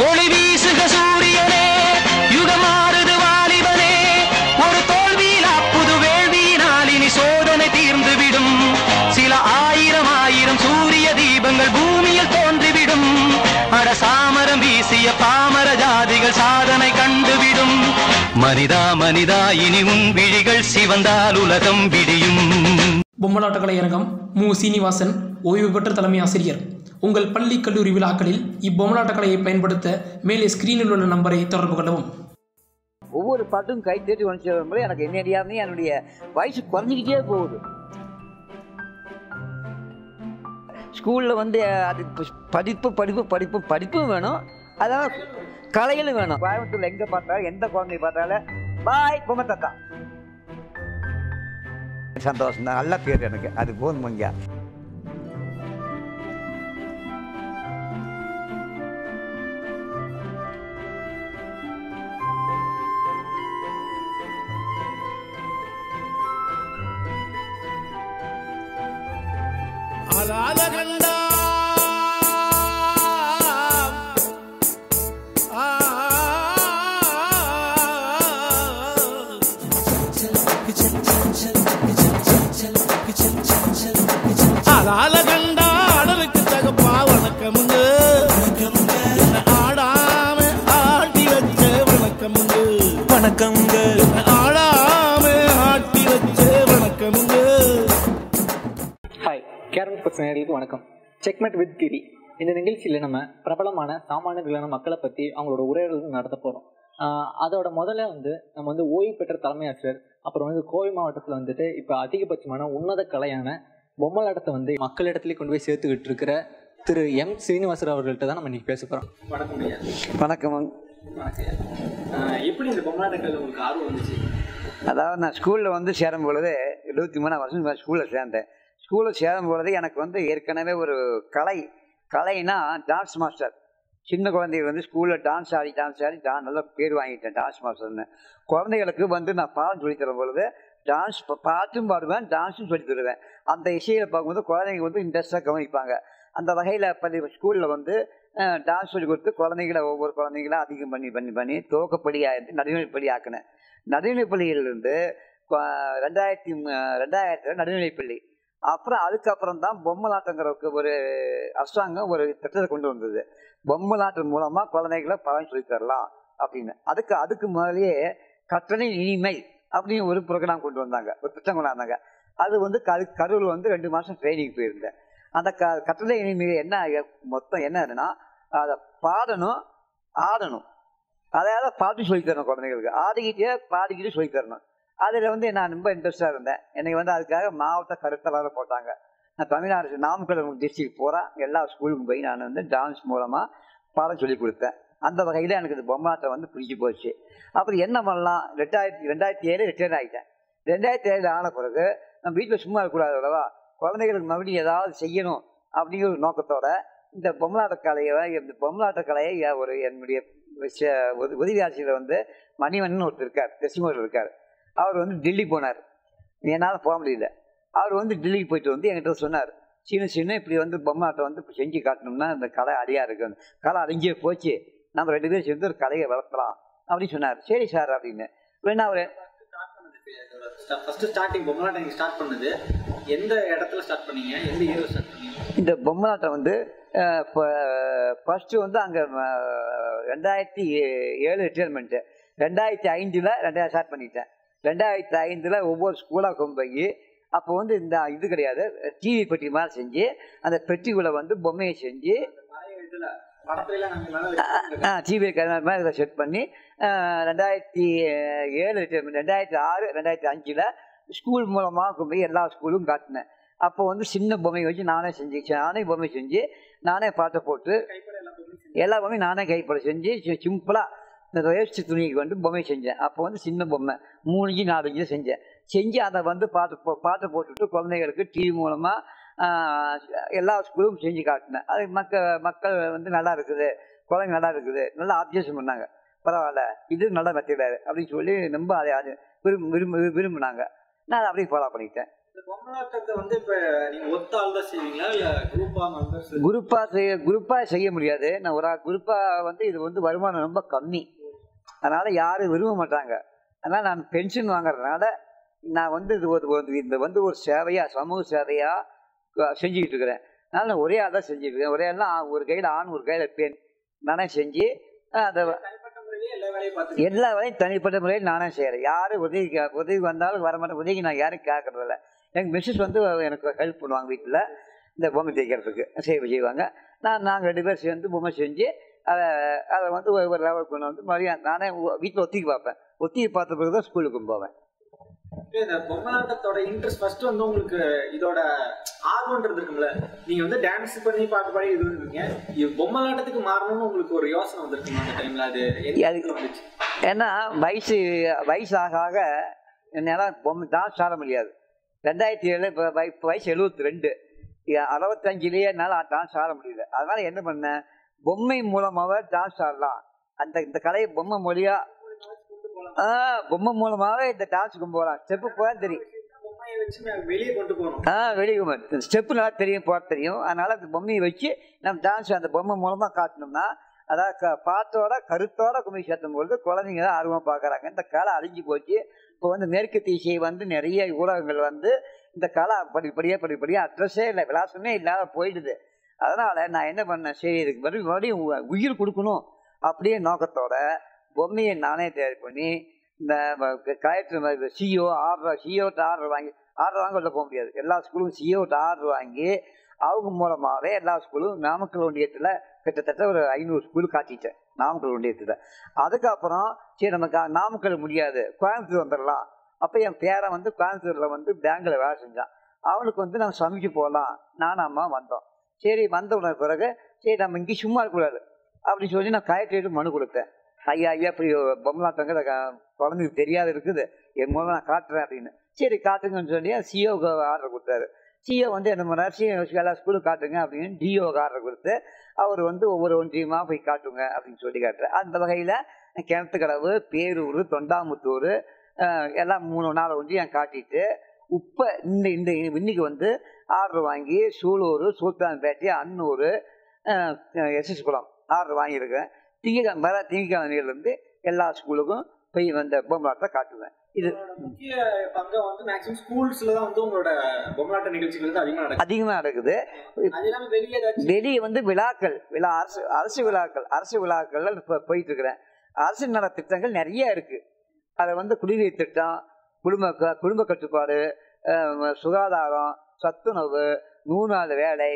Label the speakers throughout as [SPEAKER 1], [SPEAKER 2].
[SPEAKER 1] ஒளி வீசுக சூரியனே யுகமாறுது வாலிபனே ஒரு தோல்வியில் புது வேள்வியினால் இனி சோதனை தீர்ந்துவிடும் சில ஆயிரம் ஆயிரம் சூரிய தீபங்கள் பூமியில் தோன்றிவிடும் அட சாமரம் வீசிய பாமர ஜாதிகள் சாதனை கண்டுவிடும் மனிதா மனிதா இனி உன் விழிகள் சிவந்தால் உலகம் விடியும்
[SPEAKER 2] பொம்மலாட்ட கலையரங்கம் மு சீனிவாசன் ஓய்வு பெற்ற தலைமை ஆசிரியர் உங்கள் பள்ளி கல்லூரி விழாக்களில் இப்பொம்மலாட்ட கலையை பயன்படுத்த மேலே ஸ்கிரீனில் உள்ள நம்பரை தொடர்பு கொள்ளவும்
[SPEAKER 3] ஒவ்வொரு பாட்டும் கை தேடி வந்துச்சு வரும்போது எனக்கு என்ன அறியாமே என்னுடைய வயசு குறைஞ்சிக்கிட்டே போகுது ஸ்கூலில் வந்து அது ப- படிப்பு படிப்பு படிப்பு படிப்பும் வேணும் அதான் கலைகளும் வேணும் கோயம்புத்தூர்ல எங்கே பார்த்தாலும் எந்த குழந்தைய பார்த்தாலும் பாய் பொம்மை தாத்தா சந்தோஷம் தான் நல்ல பேர் எனக்கு அது போதும் மங்கியா
[SPEAKER 4] அலாலகண்டா அலாலகண்டா அடலுக்கு தகப்பா வணக்கமுங்க என்ன ஆடாம ஆட்டி வச்ச வணக்கமுங்க வணக்கமுங்க ஆடாம ஆட்டி வச்ச வணக்கமுங்க
[SPEAKER 5] ஹாய் கேரம் ஸ்போர்ட்ஸ் நேயர்களுக்கு வணக்கம் செக்மெட் வித் கிரி இந்த நிகழ்ச்சியில் நம்ம பிரபலமான சாமானியர்களான மக்களை பற்றி அவங்களோட உரையாடல்கள் நடத்த போகிறோம் அதோட முதல்ல வந்து நம்ம வந்து ஓய்வு பெற்ற தலைமை ஆசிரியர் அப்புறம் வந்து கோவை மாவட்டத்தில் வந்துட்டு இப்போ அதிகபட்சமான உன்னத கலையான பொம்மலாட்டத்தை வந்து மக்களிடத்துலேயே கொண்டு போய் சேர்த்துக்கிட்டு இருக்கிற திரு எம் சீனிவாசர் அவர்கள்ட்ட தான் நம்ம இன்னைக்கு பேச போகிறோம் வணக்கம் ஐயா
[SPEAKER 3] வணக்கம்
[SPEAKER 5] எப்படி இந்த பொம்மலாட்டங்கள் உங்களுக்கு ஆர்வம் வந்துச்சு
[SPEAKER 3] அதாவது நான் ஸ்கூலில் வந்து சேரும் பொழுது இருபத்தி மூணாம் வருஷம் நான் ஸ்கூலில் சேர்ந்தேன் ஸ்கூலில் சேரும் பொழுது எனக்கு வந்து ஏற்கனவே ஒரு கலை கலைனா டான்ஸ் மாஸ்டர் சின்ன குழந்தைகள் வந்து ஸ்கூலில் டான்ஸ் ஆடி டான்ஸ் ஆடி டான் நல்லா பேர் வாங்கிட்டேன் டான்ஸ் மாஸ்டர்னு குழந்தைகளுக்கு வந்து நான் பாடம் சொல்லித் தரும் பொழுது டான்ஸ் பா- பாட்டும் பாடுவேன் டான்ஸும் சொல்லித் தருவேன் அந்த இசையை பார்க்கும்போது குழந்தைங்க வந்து இன்ட்ரெஸ்டாக கவனிப்பாங்க அந்த வகையில் பள்ளி ஸ்கூலில் வந்து டான்ஸ் சொல்லி கொடுத்து குழந்தைகளை ஒவ்வொரு குழந்தைங்களா அதிகம் பண்ணி பண்ணி பண்ணி துவக்கப்படியாக நடுநிலைப்பள்ளி ஆக்கினேன் நடுநிலைப்பள்ளியிலிருந்து கொ- ரெண்டாயிரத்தி ம- ரெண்டாயிரத்துல நடுநிலைப்பள்ளி அப்புறம் அதுக்கப்புறம் தான் பொம்மலாட்டங்கிறதுக்கு ஒரு அரசாங்கம் ஒரு திட்டத்தை கொண்டு வந்தது பொம்மலாட்டம் மூலமாக குழந்தைகளை பலன் சொல்லித் தரலாம் அப்படின்னு அதுக்கு அதுக்கு முதல்லயே கற்றனை இனிமை அப்படின்னு ஒரு ப்ரோக்ராம் கொண்டு வந்தாங்க ஒரு திட்டம் கொண்டு வந்தாங்க அது வந்து கரு கரூர் வந்து ரெண்டு மாதம் ட்ரைனிங் போயிருந்தேன் அந்த க கட்டளை இனிமை என்ன மொத்தம் என்னதுன்னா அதை பாடணும் ஆடணும் அதாவது பாட்டு சொல்லித் தரணும் குழந்தைங்களுக்கு ஆடிக்கிட்டே பாடிக்கிட்டு சொல்லித் தரணும் அதில் வந்து நான் ரொம்ப இன்ட்ரெஸ்டாக இருந்தேன் எனக்கு வந்து அதுக்காக மாவட்ட கருத்தலாக போட்டாங்க நான் தமிழ்நாடு நாமக்கல் டிஸ்ட்ரிக்ட் போகிறேன் எல்லா ஸ்கூலுக்கும் போய் நான் வந்து டான்ஸ் மூலமாக பாடம் சொல்லி கொடுத்தேன் அந்த வகையில் எனக்கு இந்த பொம்மாட்டம் வந்து பிடிச்சி போச்சு அப்புறம் என்ன பண்ணலாம் ரெண்டாயிரத்தி ரெண்டாயிரத்தி ஏழு ரிட்டர்ன் ஆகிட்டேன் ரெண்டாயிரத்தி ஏழு ஆன பிறகு நம்ம வீட்டில் சும்மா இருக்கக்கூடாது அல்லவா குழந்தைகளுக்கு மறுபடியும் ஏதாவது செய்யணும் அப்படிங்கிற ஒரு நோக்கத்தோட இந்த பொம்மலாட்ட கலையை இந்த பொம்மலாட்ட கலையை ஒரு என்னுடைய விஷ- உத- உதவி ஆசிரியர் வந்து மணிவண்ணன் ஒருத்தர் இருக்கார் கிருஷ்ணமூர் இருக்கார் அவர் வந்து டெல்லி போனார் என்னால் போக முடியல அவர் வந்து டெல்லிக்கு போயிட்டு வந்து என்கிட்ட சொன்னார் சின்ன சின்ன இப்படி வந்து பொம்மாட்டம் வந்து இப்ப செஞ்சு காட்டணும்னா இந்த கலை அழியா இருக்கு கலை அழிஞ்சே போச்சு நம்ம ரெண்டு பேரும் சேர்ந்து ஒரு கலையை வளர்க்கலாம் அப்படின்னு சொன்னார் சரி சார் அப்படின்னு வேணா அவர்
[SPEAKER 5] ஃபர்ஸ்ட் ஸ்டார்டிங் பொம்மலாட்டம் ஸ்டார்ட் பண்ணது எந்த இடத்துல ஸ்டார்ட் பண்ணீங்க எந்த இயர் ஸ்டார்ட் பண்ணீங்க
[SPEAKER 3] இந்த பொம்மலாட்டம் வந்து ஃபஸ்ட்டு வந்து அங்கே ரெண்டாயிரத்தி ஏழு ரிட்டையர்மெண்ட்டு ரெண்டாயிரத்தி ஐந்தில் ரெண்டாயிரம் ஸ்டார்ட் பண்ணிட்டேன் ரெண்டாயிரத்தி ஐந்தில் ஒவ்வொரு ஸ்கூலாக கொண்டு போய் அப்போ வந்து இந்த இது கிடையாது டிவி பெட்டி மாதிரி செஞ்சு அந்த பெட்டிக்குள்ளே வந்து பொம்மையை செஞ்சு
[SPEAKER 5] படத்துல நாங்கள்
[SPEAKER 3] டிவி மாதிரி இதை செட் பண்ணி அஹ், ரெண்டாயிரத்தி ஏழு ரிட்டையர்மெண்ட் ரெண்டாயிரத்தி ஆறு ரெண்டாயிரத்தி அஞ்சில் ஸ்கூல் மூலமாக கொண்டு போய் எல்லா ஸ்கூலும் காட்டினேன் அப்போ வந்து சின்ன பொம்மையை வச்சு நானே செஞ்சு நானே பொம்மை செஞ்சு நானே பாட்டை போட்டு எல்லா பொம்மையும் நானே கைப்பட செஞ்சு சிம்பிளாக இந்த வேஸ்ட் துணிக்கு வந்து பொம்மை செஞ்சேன் அப்போ வந்து சின்ன பொம்மை மூணு இன்ச்சு நாலு இன்ச்சு செஞ்சேன் செஞ்சு அதை வந்து பாட்டு போ பாட்டை போட்டுட்டு குழந்தைகளுக்கு டிவி மூலமாக எல்லா ஸ்கூலும் செஞ்சு காட்டினேன் அது மக்கள் மக்கள் வந்து நல்லா இருக்குது குழந்தைங்க நல்லா இருக்குது நல்லா அப்ஜெக்ஷன் பண்ணாங்க பரவாயில்ல இது நல்ல மெத்தடாரு அப்படின்னு சொல்லி ரொம்ப அதை அது விரும்ப விரும்ப விரும்பினாங்க நான் அதை அப்படியே ஃபாலோ பண்ணிட்டேன்
[SPEAKER 6] இந்த பொம்மலாட்டத்தை வந்து இப்ப நீங்க ஒத்த ஆள் தான் செய்வீங்களா இல்ல குரூப்பா மெம்பர்ஸ்
[SPEAKER 3] குரூப்பா செய்ய குரூப்பா செய்ய முடியாது நான் ஒரு குரூப்பா வந்து இது வந்து வருமானம் ரொம்ப கம்மி அதனால யாரும் விரும்ப மாட்டாங்க அதனால நான் பென்ஷன் வாங்குறதுனால நான் வந்து இது ஒரு ஒரு- இந்த வந்து ஒரு சேவையா சமூக சேவையா அஹ், செஞ்சுக்கிட்டு இருக்கிறேன் அதனால நான் ஒரே ஆள் தான் செஞ்சுட்டு இருக்கேன் ஒரே ஆள்னா ஒரு கையில் ஆண் ஒரு கையில் பெண் நானே செஞ்சு அஹ், அதை
[SPEAKER 6] தனிப்பட்ட முறையிலேயே எல்லா வேலையும் பார்த்துட்டு
[SPEAKER 3] எல்லா வேலையும் தனிப்பட்ட முறையில் நானே செய்கிறேன் யாரும் உதவி கே- உதவி வந்தாலும் வர மாட்டேன் உதவி நான் யாரும் கேட்கறதில்ல எங்கள் மிஸ்ஸஸ் வந்து எனக்கு ஹெல்ப் பண்ணுவாங்க வீட்டில் இந்த பொம்மை தேய்க்கிறதுக்கு சேவை செய்வாங்க நான் நாங்கள் ரெண்டு பேர் சேர்ந்து பொம்மை செஞ்சு அதை அதை வந்து ஒரு ஒரு லெவல் கொண்டு வந்து மறுபடியும் நானே வீட்டில் ஒத்திக்கி பார்ப்பேன் ஒத்திக்கி பார்த்த பிறகு தான் ஸ்கூலுக்கு போவேன்
[SPEAKER 6] இந்த பொம்மலாட்டத்தோட இன்ட்ரெஸ்ட் ஃபர்ஸ்ட் வந்து உங்களுக்கு இதோட ஆர்வம்ன்றது இருக்கும்ல நீங்க வந்து டான்ஸ் பண்ணி பாட்டு பாடி இது இருக்கீங்க இது பொம்மலாட்டத்துக்கு மாறணும்னு உங்களுக்கு ஒரு யோசனை வந்திருக்குமா அந்த டைம்ல அது எந்த
[SPEAKER 3] அது-
[SPEAKER 6] இடத்துல வந்துச்சு
[SPEAKER 3] ஏன்னா வயசு வயசு ஆக ஆக என்னால் பொம்மை டான்ஸ் ஆட முடியாது ரெண்டாயிரத்தி ஏழு இப்போ இப்போ வயசு எழுபத்தி ரெண்டு அறுபத்தஞ்சிலேயே என்னால் டான்ஸ் ஆட முடியல அதனால என்ன பண்ணேன் பொம்மை மூலமாகவே டான்ஸ் ஆடலாம் அந்த இந்த கலையை பொம்மை மொழியா ஆ பொம்மை மூலமாகவே இந்த டான்ஸுக்கு போகலாம் ஸ்டெப்பு போக தெரியும்
[SPEAKER 6] பொம்மையை வச்சு நான் வெளியே கொண்டு போகணும்
[SPEAKER 3] ஆ வெளியே ஸ்டெப்பு நல்லா தெரியும் போட தெரியும் அதனால அந்த பொம்மையை வச்சு நம்ம டான்ஸ் அந்த பொம்மை மூலமாக காட்டணும்னா அதாவது க- பாட்டோட கருத்தோட கும்மி சேர்த்தும் பொழுது குழந்தைங்க தான் ஆர்வமாக பார்க்குறாங்க இந்த கலை அழிஞ்சு போச்சு இப்போ வந்து மேற்கு தீசை வந்து நிறைய ஊடகங்கள் வந்து இந்த கலை படிப்படியாக படிப்படியாக அட்ரஸே இல்லை விலாசமே இல்லாத போயிடுது அதனால் நான் என்ன பண்ணேன் சரி இதுக்கு மறுபடியும் மறுபடியும் உ- உயிர் கொடுக்கணும் அப்படியே நோக்கத்தோட பொம்மையை நானே தயார் பண்ணி இந்த கலெக்டர் சிஓ ஆர்டர் சிஓட்ட ஆர்டர் வாங்கி ஆர்டர் வாங்க உள்ள போக முடியாது எல்லா ஸ்கூலும் சிஓட்ட ஆர்டர் வாங்கி அவங்க மூலமாகவே எல்லா ஸ்கூலும் நாமக்கல் ஒன்றியத்தில் கிட்டத்தட்ட ஒரு ஐநூறு ஸ்கூல் காட்டிட்டேன் நாமக்கல் ஒன்றியத்தில் அதுக்கப்புறம் சரி நமக்கு நாமக்கல் முடியாது கோயம்புத்தூர் வந்துடலாம் அப்போ என் பேரன் வந்து கோயம்புத்தூரில் வந்து பேங்கில் வேலை செஞ்சான் அவனுக்கு வந்து நம்ம சமைக்க போகலாம் நானும் அம்மா வந்தோம் சரி வந்த உடனே பிறகு சரி நம்ம இங்கே சும்மா இருக்கக்கூடாது அப்படின்னு சொல்லி நான் கலெக்டரேட்டு மனு கொடுத்தேன் ஐயா ஐயா இப்படி பொம்மலாட்டங்க குழந்தைக்கு தெரியாது இருக்குது என் மூலம் நான் காட்டுறேன் அப்படின்னு சரி காட்டுங்கன்னு சொல்லி சிஓக்கு ஆர்டர் கொடுத்தாரு சிஓ வந்து என்ன பண்ணார் சிஓ எல்லா ஸ்கூலுக்கு காட்டுங்க அப்படின்னு டிஓக்கு ஆர்டர் கொடுத்து அவர் வந்து ஒவ்வொரு ஒன்றியமாக போய் காட்டுங்க அப்படின்னு சொல்லி காட்டுறாரு அந்த வகையில் கிணத்துக்கடவு பேரூர் தொண்டாமுத்தூர் அஹ், எல்லாம் மூணு நாலு ஒன்றியம் காட்டிட்டு இப்போ இந்த இந்த இன்னைக்கு வந்து ஆர்டர் வாங்கி சூலூர் சூல்தான்பேட்டை அன்னூர் எஸ்எஸ் குளம் ஆர்டர் வாங்கியிருக்கேன் திங்கக்கிழமை வர திங்கக்கிழமையிலேருந்து எல்லா ஸ்கூலுக்கும் போய் வந்த பொம்மலாட்டை காட்டுவேன் இது
[SPEAKER 6] உங்களோட முக்கிய பங்கை வந்து மேக்ஸிமம் ஸ்கூல்ஸ்ல தான் வந்து உங்களோட பொம்மலாட்ட நிகழ்ச்சிகள் வந்து அதிகமா நடக்கும்
[SPEAKER 3] அதிகமாக நடக்குது
[SPEAKER 6] அது இல்லாம வெளியே ஏதாச்சும்
[SPEAKER 3] வெளியே வந்து விழாக்கள் விழா அரசு அரசு விழாக்கள் அரசு விழாக்கள்ல இப்போ போயிட்டு இருக்கிறேன் அரசு நல திட்டங்கள் நிறைய இருக்கு அதை வந்து குடிநீர் திட்டம் குடும்ப க- குடும்ப கட்டுப்பாடு அஹ், சுகாதாரம் சத்துணவு நூறு வேலை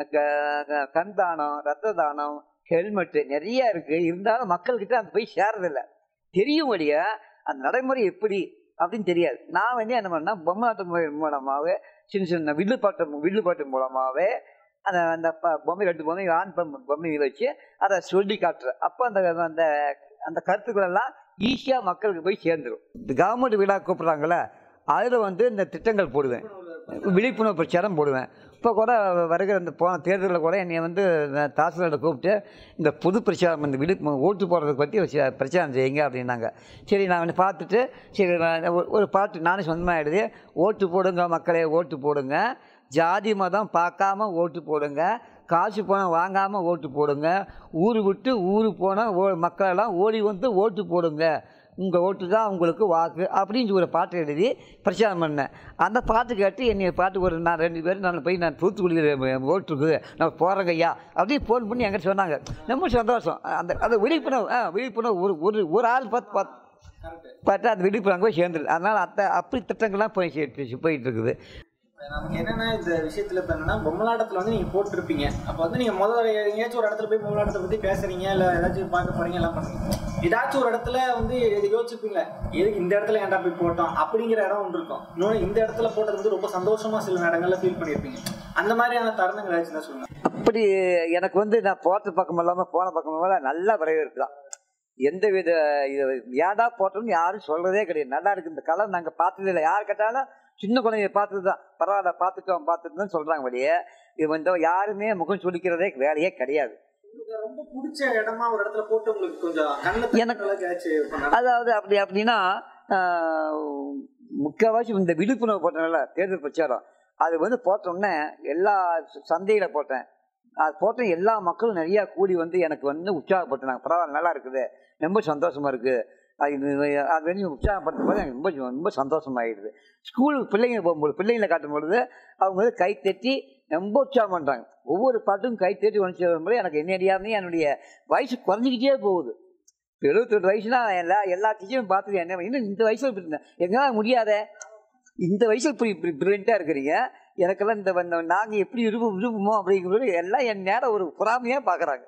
[SPEAKER 3] க- க- கண் தானம் ரத்த தானம் ஹெல்மெட்டு நிறைய இருக்கு இருந்தாலும் மக்கள்கிட்ட அது போய் சேர்றதில்ல தெரியும் வழியா அந்த நடைமுறை எப்படி அப்படின்னு தெரியாது நான் வந்து என்ன பண்ணேன் பொம்மலாட்டம் முறை மூலமாகவே சின்ன சின்ன வில்லுப்பாட்டு வில்லுப்பாட்டு மூலமாகவே அந்த அந்த ப- பொம்மை ரெண்டு பொம்மை ஆண் பெண் பொம்மையை வச்சு அதை சொல்லி காட்டுறேன் அப்போ அந்த அந்த அந்த கருத்துக்கள் எல்லாம் ஈஸியாக மக்களுக்கு போய் சேர்ந்துடும் இந்த கவர்மெண்ட் விழா கூப்பிட்றாங்களே அதில் வந்து இந்த திட்டங்கள் போடுவேன் விழிப்புணர்வு பிரச்சாரம் போடுவேன் இப்போ கூட வருகிற இந்த போன தேர்தலில் கூட என்னை வந்து தாசில்தார்கிட்ட கூப்பிட்டு இந்த பொது பிரச்சாரம் இந்த விழிப்பு ஓட்டு போடுறதுக்கு பற்றி ஒரு சில பிரச்சாரம் செய்யுங்க அப்படின்னாங்க சரி நான் வந்து பார்த்துட்டு சரி நான் ஒரு- ஒரு பாட்டு நானே சொந்தமாக எழுதி ஓட்டு போடுங்க மக்களே ஓட்டு போடுங்க ஜாதி மதம் பார்க்காம ஓட்டு போடுங்க காசு பணம் வாங்காமல் ஓட்டு போடுங்க ஊர் விட்டு ஊர் போன ஓ மக்களெல்லாம் ஓடி வந்து ஓட்டு போடுங்க உங்கள் ஓட்டு தான் உங்களுக்கு வாக்கு அப்படின்னு ஒரு பாட்டு எழுதி பிரச்சாரம் பண்ணேன் அந்த பாட்டு கேட்டு என்னை பாட்டு ஒரு நான் ரெண்டு பேரும் நான் போய் நான் தூத்துக்குடியில் ஓட்டுருக்கு நான் போகிறேங்க ஐயா அப்படின்னு ஃபோன் பண்ணி என்கிட்ட சொன்னாங்க ரொம்ப சந்தோஷம் அந்த அந்த விழிப்புணர்வு ஆ விழிப்புணர்வு ஒரு ஒரு ஒரு ஆள் பார்த்து பார்த்து பார்த்தா அந்த விழிப்புணர்வு போய் சேர்ந்துருது அதனால் அத்தை அப்படி திட்டங்கள்லாம் போய் சேர்த்து போயிட்டு இருக்குது
[SPEAKER 6] நமக்கு என்னன்னா இந்த விஷயத்துல இப்ப என்னன்னா பொம்மலாட்டத்துல வந்து நீங்க போட்டிருப்பீங்க அப்ப வந்து நீங்க முதல்ல எங்கேயாச்சும் ஒரு இடத்துல போய் பொம்மலாட்டத்தை பத்தி பேசுறீங்க இல்ல ஏதாச்சும் பார்க்க போறீங்க எல்லாம் பண்ணுறீங்க ஏதாச்சும் ஒரு இடத்துல வந்து இது யோசிச்சுப்பீங்க எதுக்கு இந்த இடத்துல ஏன்டா போய் போட்டோம் அப்படிங்கிற இடம் ஒன்று இருக்கும் இன்னொன்று இந்த இடத்துல போட்டது வந்து ரொம்ப சந்தோஷமா சில இடங்கள்ல ஃபீல் பண்ணியிருப்பீங்க அந்த மாதிரியான தருணங்கள் ஏதாச்சும் தான் சொல்லுங்க
[SPEAKER 3] அப்படி எனக்கு வந்து நான் போட்ட பக்கம் இல்லாமல் போன பக்கம் இல்லாமல் நல்ல வரவேற்பு தான் எந்த வித இது ஏடா போட்டோம்னு யாரும் சொல்றதே கிடையாது நல்லா இருக்கு இந்த கலர் நாங்கள் பார்த்தது இல்லை யார் கேட்டாலும் சின்ன குழந்தைய பார்த்தது தான் பரவாயில்ல பார்த்துட்டோம் பார்த்துட்டோம்னு சொல்றாங்க வழியே இது வந்து யாருமே முகம் சுளிக்கிறதே வேலையே கிடையாது
[SPEAKER 6] உங்களுக்கு ரொம்ப பிடிச்ச இடமா ஒரு இடத்துல போட்டு உங்களுக்கு கொஞ்சம் கண்ணில்
[SPEAKER 3] எனக்கு-
[SPEAKER 6] ஏதாச்சும் பண்ண
[SPEAKER 3] அதாவது அப்படி அப்படின்னா முக்கால்வாசி இந்த விழிப்புணர்வு போட்டனால தேர்தல் பிரச்சாரம் அது வந்து போட்டோன்னே எல்லா சந்தையில் போட்டேன் அது போட்ட எல்லா மக்களும் நிறையா கூடி வந்து எனக்கு வந்து உற்சாகப்படுத்தினாங்க பரவாயில்ல நல்லா இருக்குது ரொம்ப சந்தோஷமா இருக்குது அது இது- அது வந்து உற்சாகப்படுத்தும் போது எனக்கு ரொம்ப ரொம்ப சந்தோஷமாயிடுது ஸ்கூலுக்கு பிள்ளைங்க போகும்போது பிள்ளைங்களை காட்டும் பொழுது அவங்க வந்து கை தட்டி ரொம்ப உற்சாகம் பண்ணுறாங்க ஒவ்வொரு பாட்டும் கை தட்டி ஒன்று வரும்போது எனக்கு என்ன அறியாமே என்னுடைய வயசு குறைஞ்சிக்கிட்டே போகுது இப்போ எழுபத்தெட்டு வயசுனா எல்லா எல்லா டீச்சரும் பார்த்துட்டு என்ன இன்னும் இந்த வயசில் இப்படி இருந்தேன் எங்களால் முடியாத இந்த வயசில் இப்படி இப்படி ப்ரில்லியண்ட்டாக இருக்கிறீங்க எனக்கெல்லாம் இந்த இந்த நாங்கள் எப்படி விரும்ப விரும்புமோ அப்படிங்கிறது எல்லாம் என் நேரம் ஒரு பொறாமையாக பார்க்குறாங்க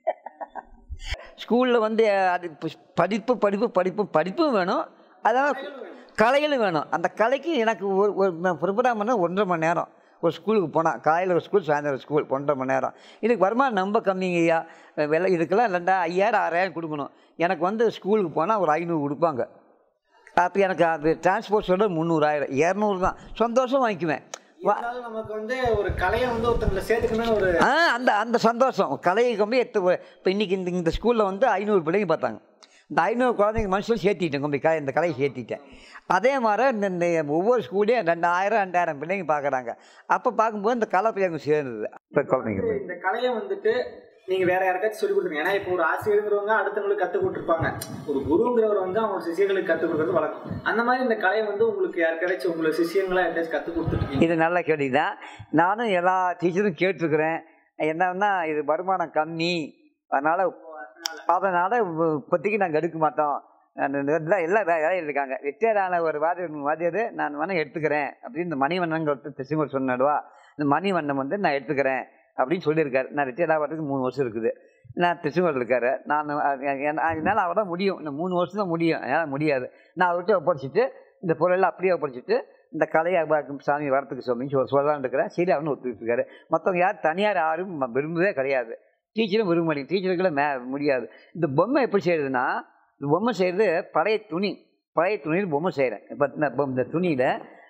[SPEAKER 3] ஸ்கூலில் வந்து அது பு- படிப்பு படிப்பு படிப்பு படிப்பும் வேணும் அதான் கலைகளும் வேணும் அந்த கலைக்கு எனக்கு ஒரு ஒரு ப்ரிப்பராக பண்ண ஒன்றரை மணி நேரம் ஒரு ஸ்கூலுக்கு போனால் காலையில் ஒரு ஸ்கூல் சாயந்தரம் ஸ்கூல் ஒன்றரை மணி நேரம் இதுக்கு வருமானம் ரொம்ப கம்மிங்க ஐயா விலை இதுக்கெல்லாம் ரெண்டா ஐயாயிரம் ஆறாயிரம் கொடுக்கணும் எனக்கு வந்து ஸ்கூலுக்கு போனால் ஒரு ஐநூறு கொடுப்பாங்க அப்போ எனக்கு அது டிரான்ஸ்போர்ட் சொல்ல முந்நூறாயிரம் இரநூறு தான் சந்தோஷம் வாங்கிக்குவேன் வா
[SPEAKER 6] இருந்தாலும் நமக்கு வந்து ஒரு கலையை வந்து ஒருத்தங்களை சேர்த்துக்கணும்னு ஒரு
[SPEAKER 3] ஆ அந்த அந்த சந்தோஷம் கலையை கொண்டு எத்து இப்போ இன்றைக்கி இந்த இந்த ஸ்கூலில் வந்து ஐநூறு பிள்ளைங்க பார்த்தாங்க இந்த ஐநூறு குழந்தைங்க மனுஷன் சேர்த்திட்டேன் கொண்டு கலை இந்த கலையை சேர்த்திட்டேன் அதே மாதிரி இந்த இந்த ஒவ்வொரு ஸ்கூல்லையும் ரெண்டாயிரம் ரெண்டாயிரம் பிள்ளைங்க பார்க்குறாங்க அப்போ பார்க்கும்போது இந்த கலை பிள்ளைங்க சேர்ந்தது இப்போ குழந்தைங்க
[SPEAKER 6] இந்த கலையை வந்துட்டு நீங்க வேற யாருக்காச்சும் சொல்லி கொடுத்துருங்க ஏன்னா இப்போ ஒரு ஆசிரியருங்கிறவங்க அடுத்தவங்களுக்கு கற்றுக் கொடுத்துருப்பாங்க ஒரு குருங்கிறவர் வந்து அவங்க சிஷியர்களுக்கு கற்றுக் கொடுக்கறது வழக்கம் அந்த மாதிரி இந்த கலையை வந்து உங்களுக்கு யாருக்காச்சும் உங்களுக்கு சிஷியங்களா யாருக்காச்சும் கற்றுக் கொடுத்துருக்கீங்க
[SPEAKER 3] இது நல்ல கேள்வி தான் நானும் எல்லா டீச்சரும் கேட்டிருக்கிறேன் என்னன்னா இது வருமானம் கம்மி அதனால் அதனால் இப்போதைக்கு நாங்கள் எடுக்க மாட்டோம் நான் இந்த இதெல்லாம் எல்லாம் வே- வேலையில் இருக்காங்க ரிட்டையர் ஆன ஒரு வாத்தியர் வாத்தியர் நான் வேணால் எடுத்துக்கிறேன் அப்படின்னு இந்த மணிவண்ணன் ஒருத்தர் திருச்செங்கோடு சொன்னாடுவா இந்த மணிவண்ணன் வந்து நான் எடுத்துக்கிறேன் அப்படின்னு சொல்லியிருக்காரு நான் ரிட்டையர் ஆகிறதுக்கு மூணு வருஷம் இருக்குது நான் திருச்செங்கோடு இருக்காரு நான் என்னால் அவதான் முடியும் இந்த மூணு வருஷம் தான் முடியும் என்னால் முடியாது நான் அவர்கிட்ட ஒப்படைச்சிட்டு இந்த பொருளெல்லாம் அப்படியே ஒப்படைச்சிட்டு இந்த கலையை வ- சாமி வரத்துக்கு சொல்லி சொல் சொல்லலான்னு இருக்கிறேன் சரி அவனு ஒத்துக்கிட்டு இருக்காரு மற்றவங்க யார் தனியார் யாரும் ம- விரும்பவே கிடையாது டீச்சரும் விரும்ப மாட்டேங்க டீச்சருக்குள்ள மே முடியாது இந்த பொம்மை எப்படி செய்யறதுன்னா இந்த பொம்மை செய்கிறது பழைய துணி பழைய துணியில் பொம்மை செய்கிறேன் இப்போ இந்த பொ- இந்த துணியில்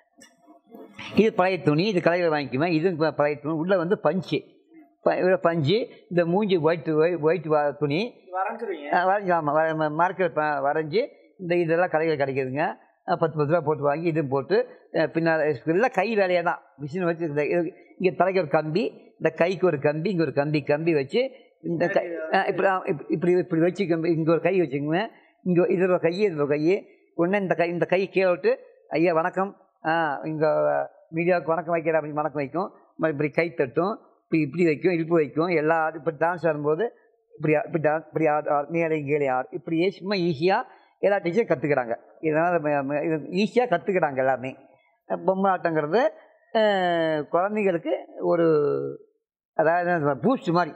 [SPEAKER 3] இது பழைய துணி இது கடையில் வாங்கிக்குவேன் இது ப- பழைய துணி உள்ளே வந்து பஞ்சு ப- இதுல பஞ்சு இந்த மூஞ்சி ஒயிட் ஒயிட் துணி
[SPEAKER 6] வரைஞ்சிருவீங்க
[SPEAKER 3] வரைஞ்சி ஆமாம் மார்க்கெட் வரைஞ்சி இந்த இதெல்லாம் கடையில் கிடைக்குதுங்க அஹ் பத்து பத்து ரூபா போட்டு வாங்கி இதுவும் போட்டு அஹ் பின்னால் எல்லாம் கை வேலையாக தான் மிஷின் வச்சு இந்த இது இங்கே தலைக்கு ஒரு கம்பி இந்த கைக்கு ஒரு கம்பி இங்கே ஒரு கம்பி கம்பி வச்சு இந்த கை அஹ் இப்படி ஆ, இப்படி இப்படி இப்படி வச்சு கம்பி இங்கே ஒரு கை வச்சுக்குங்க இங்கே இதில் ஒரு கை இதில் ஒரு கை உடனே இந்த கை இந்த கை கீழே விட்டு ஐயா வணக்கம் இங்கே மீடியாவுக்கு வணக்கம் வைக்கிற அப்படி வணக்கம் வைக்கும் மறு இப்படி கை தட்டும் இப்படி இப்படி வைக்கும் இடுப்பு வைக்கும் எல்லா இப்போ டான்ஸ் ஆடும்போது இப்படி ஆ- இப்படி டான்ஸ் இப்படி ஆடு ஆடு மேலே கீழே ஆடு இப்படியே சும்மா ஈஸியாக எல்லா டீச்சரும் கற்றுக்கிறாங்க இதனால் இது ஈஸியாக கற்றுக்கிறாங்க எல்லாமே பொம்மை ஆட்டங்கிறது அஹ், குழந்தைங்களுக்கு ஒரு அதாவது பூஸ்ட் மாதிரி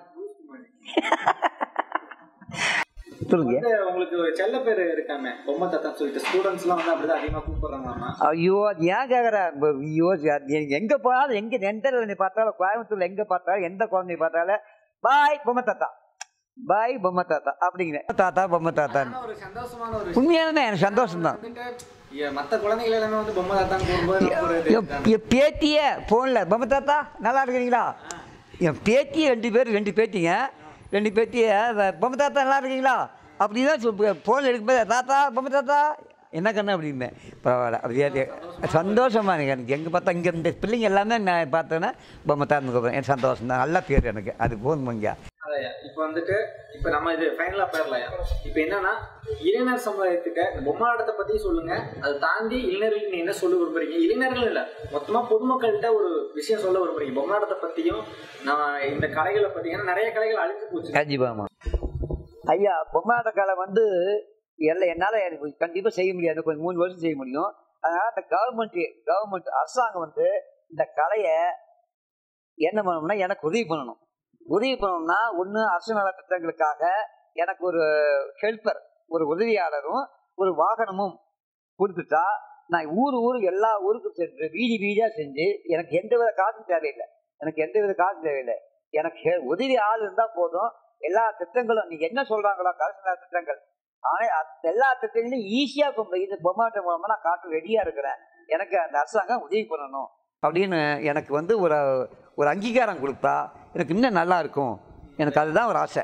[SPEAKER 3] சொல்லுங்க
[SPEAKER 6] வந்து உங்களுக்கு ஒரு செல்ல பேர் இருக்காமே பொம்மை தத்தான்னு சொல்லிட்டு ஸ்டூடெண்ட்ஸ் எல்லாம் வந்து அப்படிதான் அதிகமா கூப்பிடுறாங்களாமா
[SPEAKER 3] ஐயோ அது ஏன் கேட்குற ஐயோ எங்கே போனாலும் எங்கே எந்த குழந்தை பார்த்தாலும் கோயம்புத்தூர்ல எங்கே பார்த்தாலும் எந்த குழந்தைய பார்த்தாலும் பாய் பொம்மை தாத்தா பாய் பொம்மை தாத்தா அப்படிங்கிற தாத்தா பொம்மை தாத்தான்னு
[SPEAKER 6] ஆனா ஒரு சந்தோஷமான ஒரு விஷயம்
[SPEAKER 3] உண்மையானே எனக்கு சந்தோஷம் தான்
[SPEAKER 6] வந்துட்டு ஏ, மத்த குழந்தைகள் எல்லாமே வந்து பொம்மை தாத்தான்னு கூறும்போது நமக்கு ஒரு இது
[SPEAKER 3] என் என் பேத்திய ஃபோனில் பொம்மை தாத்தா நல்லா இருக்கிறீங்களா என் பேத்திய ரெண்டு பேர் ரெண்டு பேத்திங்க ரெண்டு பேத்திய வ- பொம்மை தாத்தா நல்லா இருக்கீங்களா அப்படி தான் ஃபோன் எடுக்கும்போது தாத்தா பொம்மை தாத்தா என்ன கண்ணு அப்படிம்பேன் பரவாயில்ல அப்படியே சந்தோஷமா எனக்கு எனக்கு எங்கே பார்த்தா இங்கே இந்த பிள்ளைங்க எல்லாமே நான் பார்த்தேன்னா பொம்மை தாத்தா கூப்பிடுறேன் எனக்கு சந்தோஷம் தான் நல்ல பேர் எனக்கு அது போதும்
[SPEAKER 6] அதையா இப்போ வந்துட்டு இப்போ நம்ம இது ஃபைனலா போயிடலாம் இப்போ என்னன்னா இளைஞர் சமுதாயத்துக்கு இந்த பொம்மாட்டத்தை பத்தி சொல்லுங்க அதை தாண்டி இளைஞர்களுக்கு நீங்க என்ன சொல்ல விரும்புறீங்க இளைஞர்கள் இல்ல மொத்தமா பொதுமக்கள்கிட்ட ஒரு விஷயம் சொல்ல விரும்புறீங்க பொம்மாட்டத்தை பத்தியும் நான் இந்த கலைகளை பத்தி ஏன்னா நிறைய கலைகள் அழிஞ்சு போச்சு
[SPEAKER 3] கண்டிப்பாமா ஐயா பொம்மாட்ட கலை வந்து எல்லாம் என்னால் எனக்கு கண்டிப்பாக செய்ய முடியாது கொஞ்சம் மூணு வருஷம் செய்ய முடியும் அதனால் இந்த கவர்மெண்ட் கவர்மெண்ட் அரசாங்கம் வந்து இந்த கலையை என்ன பண்ணணும்னா எனக்கு உதவி பண்ணணும் உதவி பண்ணணும்னா ஒன்று அரசு நல திட்டங்களுக்காக எனக்கு ஒரு ஹெல்ப்பர் ஒரு உதவியாளரும் ஒரு வாகனமும் கொடுத்துட்டா நான் ஊர் ஊர் எல்லா ஊருக்கும் சென்று வீதி வீதியாக செஞ்சு எனக்கு எந்த வித காசும் தேவையில்லை எனக்கு எந்த வித காசும் தேவையில்லை எனக்கு ஹெ- உதவி ஆள் இருந்தால் போதும் எல்லா திட்டங்களும் நீங்க என்ன சொல்றாங்களோ அரசு நல திட்டங்கள் ஆனால் அந்த எல்லா திட்டங்களையும் ஈஸியாக கொண்டு இது பொம்மாட்ட மூலமாக நான் காட்டு ரெடியாக இருக்கிறேன் எனக்கு அந்த அரசாங்கம் உதவி பண்ணணும் அப்படின்னு எனக்கு வந்து ஒரு ஒரு அங்கீகாரம் கொடுத்தா எனக்கு இன்னும் நல்லா இருக்கும் எனக்கு அதுதான் ஒரு ஆசை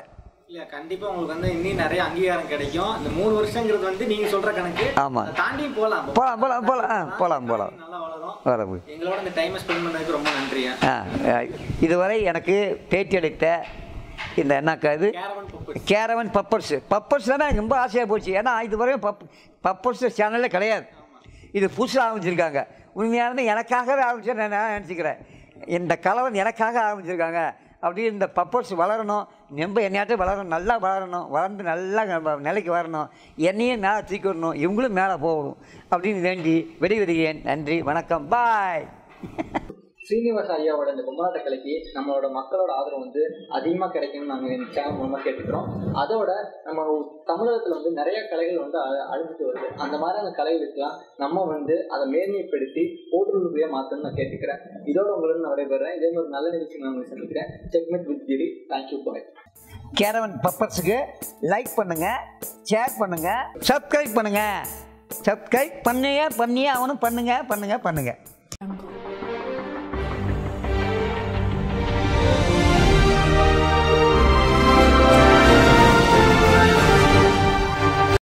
[SPEAKER 6] இல்ல கண்டிப்பா உங்களுக்கு வந்து இன்னும் நிறைய அங்கீகாரம் கிடைக்கும் இந்த மூணு வருஷங்கிறது வந்து நீங்க சொல்ற கணக்கு
[SPEAKER 3] ஆமா.
[SPEAKER 6] அதை தாண்டி போலாம்
[SPEAKER 3] போலாம், போலாம், போலாம். ஆ, போலாம், போலாம்.
[SPEAKER 6] நல்லா வளரும்
[SPEAKER 3] வரவு
[SPEAKER 6] எங்களோட இந்த டைமை ஸ்பெண்ட் பண்ணதுக்கு ரொம்ப நன்றியா
[SPEAKER 3] ஆ ஆ, இதுவரை எனக்கு பேட்டி அளித்த இந்த என்னக்கா இது
[SPEAKER 6] கேரவன் பப்பு
[SPEAKER 3] கேரவன் பப்பர்ஸ் பப்பர்ஸ் தானே எனக்கு ரொம்ப ஆசையாக போச்சு ஏன்னா இதுவரையும் பப் பப்பர்ஸ் சேனல்லே கிடையாது இது புதுசாக ஆரம்பிச்சிருக்காங்க உண்மையானது எனக்காகவே ஆரம்பிச்சு நான் நினச்சிக்கிறேன் இந்த கலவன் எனக்காக ஆரம்பிச்சிருக்காங்க அப்படி இந்த பப்பர்ஸ் வளரணும் ரொம்ப என்னையாட்டும் வளரணும் நல்லா வளரணும் வளர்ந்து நல்லா நம்ம நிலைக்கு வரணும் என்னையும் மேலே தூக்கி வரணும் இவங்களும் மேலே போகணும் அப்படின்னு வேண்டி வெடி வெடிகிறேன் நன்றி வணக்கம் பாய்
[SPEAKER 5] ஸ்ரீனிவாச ஐயாவோட இந்த பொம்மலாட்ட கலைக்கு நம்மளோட மக்களோட ஆதரவு வந்து அதிகமாக கிடைக்கும்னு நாங்கள் இந்த சேனல் மூலமாக கேட்டுக்கிறோம் அதோட நம்ம தமிழகத்தில் வந்து நிறைய கலைகள் வந்து அ- அழிஞ்சிட்டு வருது அந்த மாதிரியான கலைகளுக்கெல்லாம் நம்ம வந்து அதை மேன்மைப்படுத்தி போட்டுருவியாக மாற்றணும்னு நான் கேட்டுக்கிறேன் இதோட உங்களுக்கு நான் விடைபெறேன் இதே மாதிரி நல்ல நிகழ்ச்சி நான் உங்களுக்கு சந்திக்கிறேன் checkmate with Giri thank you bye
[SPEAKER 3] caravan பப்பர்ஸுக்கு லைக் பண்ணுங்க ஷேர் பண்ணுங்க சப்ஸ்கிரைப் பண்ணுங்க சப்ஸ்கிரைப் பண்ணியே பண்ணியே அவனும் பண்ணுங்க பண்ணுங்க பண்ணுங்க